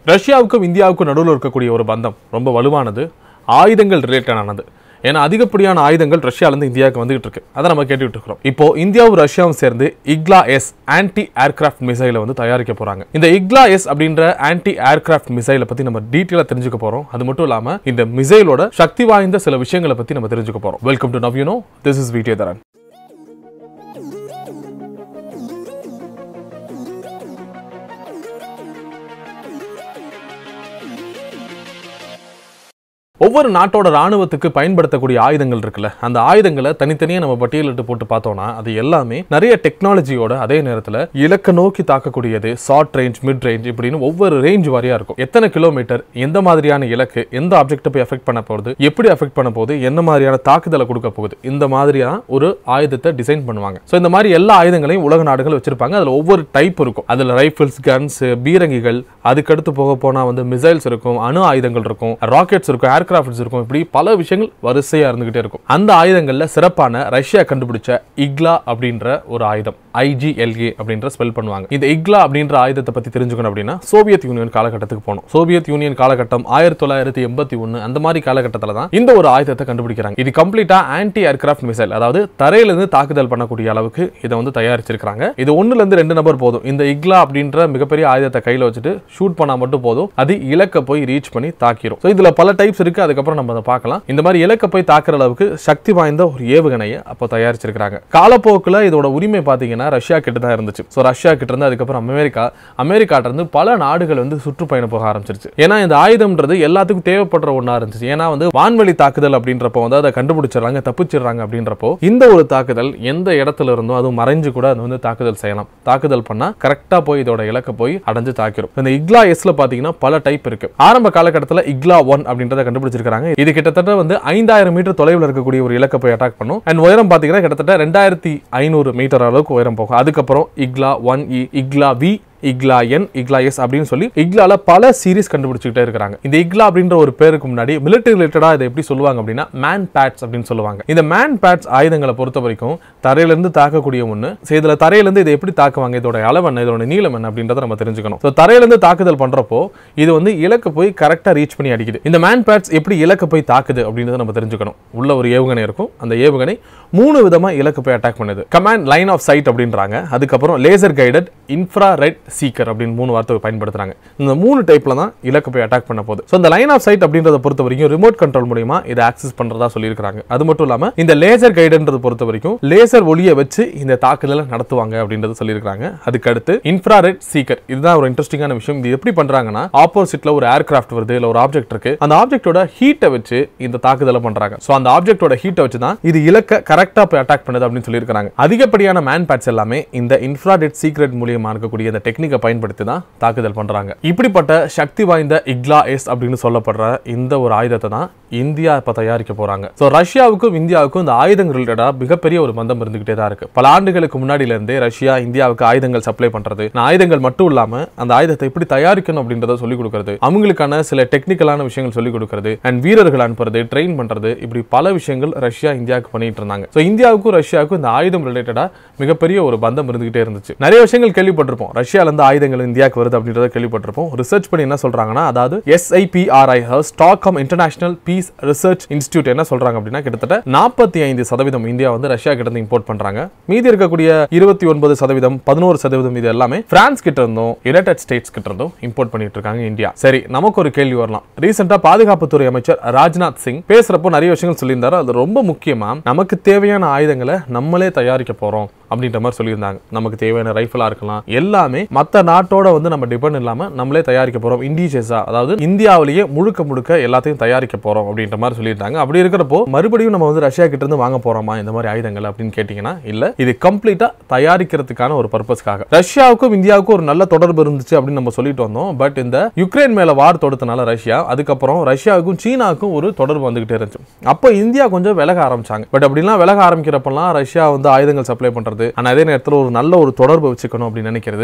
ரஷ்யாவுக்கும் இந்தியாவுக்கும் நடுவில் இருக்கக்கூடிய ஒரு பந்தம் ரொம்ப வலுவானது ஆயுதங்கள் ரிலேட்டடானது ஏன்னா அதிகப்படியான ஆயுதங்கள் ரஷ்யாவிலேருந்து இந்தியாவுக்கு வந்துகிட்டு இருக்கு அதை நம்ம கேட்டுக்கிட்டு இருக்கிறோம் இப்போ இந்தியாவும் ரஷ்யாவும் சேர்ந்து இக்லா எஸ் ஆன்டி ஏர்கிராஃப்ட் மிசைலை வந்து தயாரிக்க போறாங்க இந்த இக்லா எஸ் அப்படின்ற ஆன்டி ஏர்கிராஃப்ட் மிசைலை பத்தி நம்ம டீட்டெயிலாக தெரிஞ்சுக்க போறோம் அது மட்டும் இல்லாம இந்த மிசைலோட சக்தி வாய்ந்த சில விஷயங்களை பத்தி நம்ம தெரிஞ்சுக்க போறோம் welcome to now you know this is விடியோதரன் ஒவ்வொரு நாட்டோட ராணுவத்துக்கு பயன்படுத்தக்கூடிய ஆயுதங்கள் இருக்குல்ல அந்த ஆயுதங்களை தனித்தனியாக நம்ம பட்டியலிட்டு போட்டு பார்த்தோம்னா அது எல்லாமே நிறைய டெக்னாலஜியோட அதே நேரத்தில் இலக்க நோக்கி தாக்கக்கூடியது ஷார்ட் ரேஞ்ச் மிட் ரேஞ்ச் இப்படின்னு ஒவ்வொரு ரேஞ்ச் வாரியா இருக்கும் எத்தனை கிலோமீட்டர் எந்த மாதிரியான இலக்கு எந்த ஆப்ஜெக்ட்டை போய் எஃபெக்ட் பண்ண போகுது எப்படி எஃபெக்ட் பண்ண போகுது என்ன மாதிரியான தாக்குதலை கொடுக்க போகுது இந்த மாதிரியான ஒரு ஆயுதத்தை டிசைன் பண்ணுவாங்க ஸோ இந்த மாதிரி எல்லா ஆயுதங்களையும் உலக நாடுகள் வச்சிருப்பாங்க அதில் ஒவ்வொரு டைப் இருக்கும் அதில் ரைஃபிள்ஸ் கன்ஸ் பீரங்கிகள் அதுக்கடுத்து போக போனால் வந்து மிசைல்ஸ் இருக்கும் அணு ஆயுதங்கள் இருக்கும் ராக்கெட்ஸ் இருக்கும் ஏர்கிராஃப்ட்ஸ் இருக்கும் இப்படி பல விஷயங்கள் வரிசையாக இருந்துகிட்டே இருக்கும் அந்த ஆயுதங்களில் சிறப்பான ரஷ்யா கண்டுபிடிச்ச இக்லா அப்படின்ற ஒரு ஆயுதம் ஐஜிஎல்ஏ அப்படின்ற ஸ்பெல் பண்ணுவாங்க இந்த இக்லா அப்படின்ற ஆயுதத்தை பற்றி தெரிஞ்சுக்கணும் அப்படின்னா சோவியத் யூனியன் காலகட்டத்துக்கு போகணும் சோவியத் யூனியன் காலகட்டம் ஆயிரத்தி தொள்ளாயிரத்தி எண்பத்தி ஒன்று அந்த மாதிரி காலகட்டத்தில் தான் இந்த ஒரு ஆயுதத்தை கண்டுபிடிக்கிறாங்க இது கம்ப்ளீட்டா ஆன்டி ஏர்கிராஃப்ட் மிசைல் அதாவது தரையிலிருந்து தாக்குதல் பண்ணக்கூடிய அளவுக்கு இதை வந்து தயாரிச்சிருக்காங்க இது ஒண்ணுல இருந்து ரெண்டு நபர் போதும் இந்த இக்லா அப்படின்ற மிகப்பெரிய ஆயுதத்தை கையில வச்சுட்டு ஷூட் பண்ணா மட்டும் போதும் அது இலக்க போய் ரீச் பண்ணி தாக்கிரும் ஸோ இதுல பல டைப்ஸ் இருக்கு அதுக்கப்புறம் நம்ம அதை பார்க்கலாம் இந்த மாதிரி இலக்க போய் தாக்குற அளவுக்கு சக்தி வாய்ந்த ஒரு ஏவுகணையை அப்போ தயாரிச்சிருக்காங்க காலப்போக்கில் இதோட உரிமை பார்த்தீங்கன்னா ரஷ்யா கிட்ட தான் இருந்துச்சு ஸோ ரஷ்யா கிட்ட இருந்து அதுக்கப்புறம் அமெரிக்கா அமெரிக்காட்ட இருந்து பல நாடுகள் வந்து சுற்றுப்பயணம் போக ஆரம்பிச்சிருச்சு ஏன்னா இந்த ஆயுதம்ன்றது எல்லாத்துக்கும் தேவைப்படுற ஒன்றா இருந்துச்சு ஏன்னா வந்து வான்வெளி தாக்குதல் அப்படின்றப்போ வந்து அதை கண்டுபிடிச்சிடுறாங்க தப்பிச்சிடுறாங்க அப்படின்றப்போ இந்த ஒரு தாக்குதல் எந்த இடத்துல இருந்தோ அதுவும் மறைஞ்சு கூட அது வந்து தாக்குதல் செய்யலாம் தாக்குதல் பண்ணா கரெக்டா போய் இதோட இலக்கை போய் அடைஞ்சு தாக்கிரும் இந்த இக்லா எஸ்ல பாத்தீங்கன்னா பல டைப் இருக்கு ஆரம்ப காலகட்டத்தில் இக்லா ஒன் அப்படின்றத கண்டுபிடிச்சிருக்காங்க இது கிட்டத்தட்ட வந்து ஐந்தாயிரம் மீட்டர் தொலைவில் இருக்கக்கூடிய ஒரு இலக்கை போய் அட்டாக் பண்ணும் அண்ட் உயரம் பாத்தீங்கன்னா கிட்டத்தட்ட ரெண்டாயிரத்தி ஐநூறு மீட்டர் அளவுக்கு உயரம் போகும் அதுக்கப்புறம் Igla one E Igla V Igla N Igla S அப்படின்னு சொல்லி இக்லால பல சீரிஸ் கண்டுபிடிச்சிக்கிட்டே இருக்காங்க இந்த இக்லா அப்படின்ற ஒரு பேருக்கு முன்னாடி மிலிட்டரி ரிலேட்டடா இதை எப்படி சொல்லுவாங்க அப்படின்னா மேன் பேட்ஸ் அப்படின்னு சொல்லுவாங்க இந்த மேன் பேட்ஸ் ஆயுதங்களை பொறுத்த வரைக்கும் தரையிலிருந்து தாக்கக்கூடிய ஒன்று ஸோ இதுல தரையிலிருந்து இதை எப்படி தாக்குவாங்க இதோட அளவு என்ன இதோட நீளம் என்ன அப்படின்றத நம்ம தெரிஞ்சுக்கணும் ஸோ தரையிலிருந்து தாக்குதல் பண்றப்போ இது வந்து இலக்கு போய் கரெக்டா ரீச் பண்ணி அடிக்குது இந்த மேன் பேட்ஸ் எப்படி இலக்கு போய் தாக்குது அப்படின்றத நம்ம தெரிஞ்சுக்கணும் உள்ள ஒரு ஏவுகணை இருக்கும் அந்த ஏவுகணை மூணு விதமா இலக்கு போய் அட்டாக் பண்ணுது கமாண்ட் லைன் ஆஃப் சைட் அப்படின்றாங்க அதுக்கப்புறம் laser guided infrared seeker அப்படின்னு மூணு வார்த்தை பயன்படுத்துறாங்க இந்த மூணு டைப்ல தான் இலக்கு போய் அட்டாக் பண்ண போகுது ஸோ இந்த லைன் ஆஃப் சைட் அப்படின்றத பொறுத்த வரைக்கும் ரிமோட் கண்ட்ரோல் மூலியமா இதை ஆக்சஸ் பண்றதா சொல்லியிருக்காங்க அது மட்டும் இல்லாம இந்த லேசர் கைடுன்றது பொறுத்த வரைக்கும் லேசர் ஒளியை வச்சு இந்த தாக்குதலை நடத்துவாங்க அப்படின்றது சொல்லியிருக்காங்க அதுக்கு அடுத்து இன்ஃப்ராரெட் சீக்கர் இதுதான் ஒரு இன்ட்ரெஸ்டிங்கான விஷயம் இது எப்படி பண்றாங்கன்னா ஆப்போசிட்ல ஒரு ஏர்கிராஃப்ட் வருது இல்ல ஒரு ஆப்ஜெக்ட் இருக்கு அந்த ஆப்ஜெக்டோட ஹீட்டை வச்சு இந்த தாக்குதலை பண்றாங்க ஸோ அந்த ஆப்ஜெக்டோட ஹீட்டை வச்சு தான் இது இலக்க கரெக்டா போய் அட்டாக் பண்ணுது அப்படின்னு சொல்லியிருக்காங்க அதிகப்படியான மேன் பேட்ஸ் எல்லாமே இந்த இன்ஃப்ராரெட் சீக்ரெட் மூலியமா இருக்கக்கூடிய இந்த டெக்னிக்கை பயன்படுத்தி தான் தாக்குதல் பண்றாங்க இப்படிப்பட்ட சக்தி வாய்ந்த இக்லா எஸ் அப்படின்னு சொல்லப்படுற இந்த ஒரு ஆயுதத்தை தான் இந்தியா இப்ப தயாரிக்க போறாங்க ஸோ ரஷ்யாவுக்கும் இந்தியாவுக்கும் இந்த ஆயுதங்கள் ரிலேட்டடா மிகப்பெரிய ஒரு பந்தம் இருந்துகிட்டே தான் இருக்கு பல ஆண்டுகளுக்கு முன்னாடில இருந்தே ரஷ்யா இந்தியாவுக்கு ஆயுதங்கள் சப்ளை பண்றது இந்த ஆயுதங்கள் மட்டும் இல்லாம அந்த ஆயுதத்தை எப்படி தயாரிக்கணும் அப்படின்றத சொல்லிக் கொடுக்கறது அவங்களுக்கான சில டெக்னிக்கலான விஷயங்கள் சொல்லிக் கொடுக்கறது அண்ட் வீரர்கள் அனுப்புறது ட்ரெயின் பண்றது இப்படி பல விஷயங்கள் ரஷ்யா இந்தியாவுக்கு பண்ணிட்டு இருந்தாங்க ஸோ இந்தியாவுக்கும் ரஷ்யாவுக்கும் இந்த ஆயுதம் ரிலேட்டடா மிகப்பெரிய ஒரு பந்தம் இருந்துகிட்டே இருந்துச்சு நிறைய விஷயங்கள் கேள்விப்பட்டிருப்போம் ரஷ்யால இருந்து ஆயுதங்கள் இந்தியாவுக்கு வருது அப்படின்றத கேள்விப்பட்டிருப்போம் ரிசர்ச் பண்ணி என்ன சொல்றாங்கன்னா அதாவது SIPRI Stockholm International Peace Research Institute என்ன சொல்றாங்க அப்படின்னா கிட்டத்தட்ட நாற்பத்தி ஐந்து சதவீதம் இந்தியா வந்து ரஷ்யா கிட்ட இருந்து இம்போர்ட் பண்றாங்க மீதி இருக்கக்கூடிய இருபத்தி ஒன்பது சதவீதம் பதினோரு சதவீதம் இது எல்லாமே பிரான்ஸ் கிட்ட இருந்தும் யுனைடெட் ஸ்டேட்ஸ் கிட்ட இருந்தும் இம்போர்ட் பண்ணிட்டு இருக்காங்க இந்தியா சரி நமக்கு ஒரு கேள்வி வரலாம் ரீசெண்டா பாதுகாப்புத்துறை அமைச்சர் ராஜ்நாத் சிங் பேசுறப்போ நிறைய விஷயங்கள் சொல்லியிருந்தாரு அது ரொம்ப முக்கியமா நமக்கு தேவையான ஆயுதங்களை நம்மளே தயாரிக்க போறோம் அப்படின்ற மாதிரி சொல்லியிருந்தாங்க நமக்கு தேவையான ரைஃபிளா இருக்கலாம் எல்லாமே மற்ற நாட்டோட வந்து நம்ம டிபெண்ட் இல்லாம நம்மளே தயாரிக்க போறோம் இண்டிஜியஸா அதாவது இந்தியாவிலேயே முழுக்க முழுக்க எல்லாத்தையும் தயாரிக்க போறோம் அப்படின்ற மாதிரி சொல்லியிருந்தாங்க அப்படி இருக்கிறப்போ மறுபடியும் நம்ம வந்து ரஷ்யா கிட்ட இருந்து வாங்க போறோமா இந்த மாதிரி ஆயுதங்கள் அப்படின்னு கேட்டீங்கன்னா இல்ல இது கம்ப்ளீட்டா தயாரிக்கிறதுக்கான ஒரு பர்பஸ்க்காக ரஷ்யாவுக்கும் இந்தியாவுக்கும் ஒரு நல்ல தொடர்பு இருந்துச்சு அப்படின்னு நம்ம சொல்லிட்டு வந்தோம் பட் இந்த யுக்ரைன் மேல வார் தொடுத்தனால ரஷ்யா அதுக்கப்புறம் ரஷ்யாவுக்கும் சீனாவுக்கும் ஒரு தொடர்பு வந்துகிட்டே இருந்துச்சு அப்போ இந்தியா கொஞ்சம் விலக ஆரம்பிச்சாங்க பட் அப்படிலாம் விலக ஆரம்பிக்கிறப்பெல்லாம் ரஷ்யா வந்து ஆயுதங்கள் சப்ளை பண்றது ஆனா அதே நேரத்தில் ஒரு நல்ல ஒரு தொடர்பு வச்சுக்கணும் அப்படின்னு நினைக்கிறது இப்படின்ற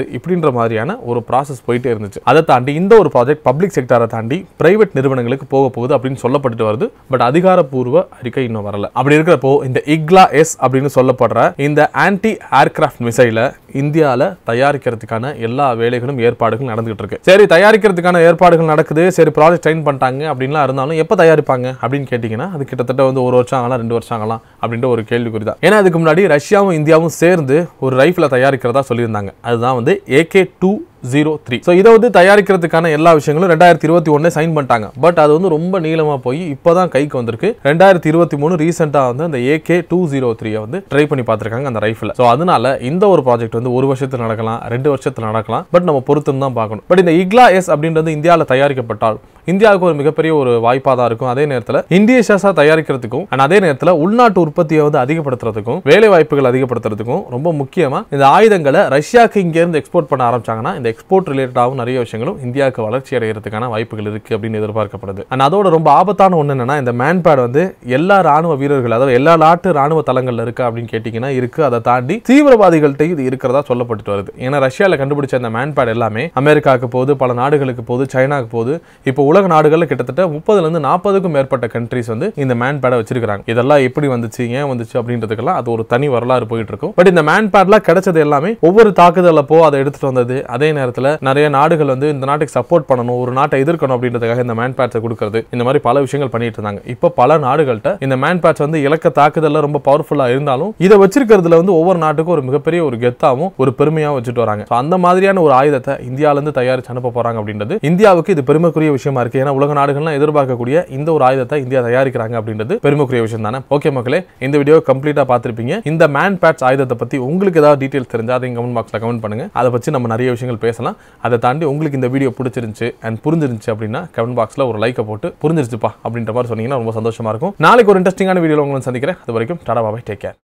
அப்படின்ற மாதிரியான ஒரு ப்ராசஸ் போயிட்டே இருந்துச்சு அதை தாண்டி இந்த ஒரு ப்ராஜெக்ட் பப்ளிக் செக்டாரை தாண்டி பிரைவேட் நிறுவனங்களுக்கு போக போகுது அப்படின்னு சொல்லப்பட்டு வருது பட் அதிகாரப்பூர்வ அறிக்கை இன்னும் வரல அப்படி இருக்கிறப்போ இந்த இக்லா எஸ் அப்படின்னு சொல்லப்படுற இந்த ஆன்டி ஏர்கிராஃப்ட் மிசைலை இந்தியாவில் தயாரிக்கிறதுக்கான எல்லா வேலைகளும் ஏற்பாடுகளும் நடந்துகிட்டு இருக்கு சரி தயாரிக்கிறதுக்கான ஏற்பாடுகள் நடக்குது சரி ப்ராஜெக்ட் சைன் பண்ணிட்டாங்க அப்படின்லாம் இருந்தாலும் எப்போ தயாரிப்பாங்க அப்படின்னு கேட்டிங்கன்னா அது கிட்டத்தட்ட வந்து ஒரு வருஷம் ஆகலாம் ரெண்டு வருஷம் ஆகலாம் அப்படின்ற ஒரு கேள்விக்குறி தான் ஏன்னா அதுக்கு முன்னாடி ரஷ்யாவும் இந்தியாவும் சேர்ந்து ஒரு ரைஃபிளை தயாரிக்கிறதா சொல்லியிருந்தாங்க அதுதான் வந்து AK two zero three so இதை வந்து தயாரிக்கிறதுக்கான எல்லா விஷயங்களும் ரெண்டாயிரத்தி இருபத்தி ஒன்று சைன் பண்ணிட்டாங்க பட் அது வந்து ரொம்ப நீளமாக போய் இப்போ தான் கைக்கு வந்திருக்கு ரெண்டாயிரத்தி இருபத்தி மூணு ரீசெண்டாக வந்து அந்த ஏகே டூ ஜீரோ த்ரீயை வந்து ட்ரை பண்ணி பார்த்துருக்காங்க அந்த ரைஃபில் ஸோ அதனால இந்த ஒரு ப்ராஜெக்ட் வந்து ஒரு வருஷத்தில் நடக்கலாம் ரெண்டு வருஷத்தில் நடக்கலாம் பட் நம்ம பொறுத்துன்னு தான் பார்க்கணும் பட் இந்த இக்லா எஸ் அப்படின்றது இந்தியாவில் தயாரிக்கப்பட்டால் இந்தியாவுக்கு ஒரு மிகப்பெரிய ஒரு வாய்ப்பாக தான் இருக்கும் அதே நேரத்தில் இந்தியேஷஸாக தயாரிக்கிறதுக்கும் அண்ட் அதே நேரத்தில் உள்நாட்டு உற்பத்தியை வந்து அதிகப்படுத்துறதுக்கும் வேலை வாய்ப்புகள் அதிகப்படுத்துறதுக்கும் ரொம்ப முக்கியமாக இந்த ஆயுதங்களை ரஷ்யாவுக்கு இங்கேருந்து எக்ஸ்போர்ட் பண்ண ஆரம்பிச்சாங்கன்னா இந்த எக்ஸ்போர்ட் ரிலேட்டடாகவும் நிறைய விஷயங்களும் இந்தியாவுக்கு வளர்ச்சி அடைகிறதுக்கான வாய்ப்புகள் இருக்கு அப்படின்னு எதிர்பார்க்கப்படுது அண்ட் அதோட ரொம்ப ஆபத்தான ஒன்று என்னன்னா இந்த மேன்பேட் வந்து எல்லா ராணுவ வீரர்கள் அதாவது எல்லா நாட்டு ராணுவ தளங்கள்ல இருக்கா அப்படின்னு கேட்டிங்கன்னா இருக்கு அதை தாண்டி தீவிரவாதிகள்கிட்ட இது இருக்கிறதா சொல்லப்பட்டு வருது ஏன்னா ரஷ்யாவில் கண்டுபிடிச்ச அந்த மேன்பேட் எல்லாமே அமெரிக்காவுக்கு போகுது பல நாடுகளுக்கு போகுது சைனாக்கு போகுது இப்போ உலக நாடுகளில் கிட்டத்தட்ட முப்பதுல இருந்து நாற்பதுக்கும் மேற்பட்ட கண்ட்ரிஸ் வந்து இந்த மேன்பேடை வச்சிருக்காங்க இதெல்லாம் எப்படி வந்துச்சு ஏன் வந்துச்சு அப்படின்றதுக்கெல்லாம் அது ஒரு தனி வரலாறு போயிட்டு இருக்கும் பட் இந்த மேன்பேட்லாம் கிடைச்சது எல்லாமே ஒவ்வொரு தாக்குதலப்போ அதை எடுத்துட்டு வந்தது அதே நேரத்தில் நிறைய நாடுகள் வந்து இந்த நாட்டுக்கு சப்போர்ட் பண்ணணும் ஒரு நாட்டை எதிர்க்கணும் அப்படின்றதுக்காக இந்த மேன் பேட்ஸை கொடுக்கறது இந்த மாதிரி பல விஷயங்கள் பண்ணிட்டு இருந்தாங்க இப்போ பல நாடுகள்கிட்ட இந்த மேன் பேட்ச் வந்து இலக்க தாக்குதல்ல ரொம்ப பவர்ஃபுல்லா இருந்தாலும் இதை வச்சிருக்கிறதுல வந்து ஒவ்வொரு நாட்டுக்கும் ஒரு மிகப்பெரிய ஒரு கெத்தாவும் ஒரு பெருமையாவும் வச்சுட்டு வராங்க So அந்த மாதிரியான ஒரு ஆயுதத்தை இந்தியால இருந்து தயாரிச்சு அனுப்ப போறாங்க அப்படின்றது இந்தியாவுக்கு இது பெருமைக்குரிய விஷயமா இருக்கு ஏன்னா உலக நாடுகள்லாம் எதிர்பார்க்கக்கூடிய இந்த ஒரு ஆயுதத்தை இந்தியா தயாரிக்கிறாங்க அப்படின்றது பெருமைக்குரிய விஷயம் தானே ஓகே மக்களே இந்த வீடியோ கம்ப்ளீட்டா பார்த்திருப்பீங்க இந்த மேன் பேட்ச் ஆயுதத்தை பத்தி உங்களுக்கு ஏதாவது டீடைல்ஸ் தெரிஞ்சா அதை கமெண்ட் பாக்ஸ்ல கமெண்ட் பண்ணுங்க அதை பத்தி நம்ம நிறைய விஷயங்கள் பேசலாம் அதை தாண்டி உங்களுக்கு இந்த வீடியோ பிடிச்சிருந்துச்சு அண்ட் புரிஞ்சிருந்துச்சு அப்படின்னா கமெண்ட் பாக்ஸில் ஒரு லைக்கை போட்டு புரிஞ்சிருச்சுப்பா அப்படின்ற மாதிரி சொன்னீங்கன்னா ரொம்ப சந்தோஷமா இருக்கும் நாளைக்கு ஒரு இன்ட்ரெஸ்டிங்கான வீடியோவில் உங்களை சந்திக்கிறேன் அது வரைக்கும் டாடா பாபாய் டேக் கேர்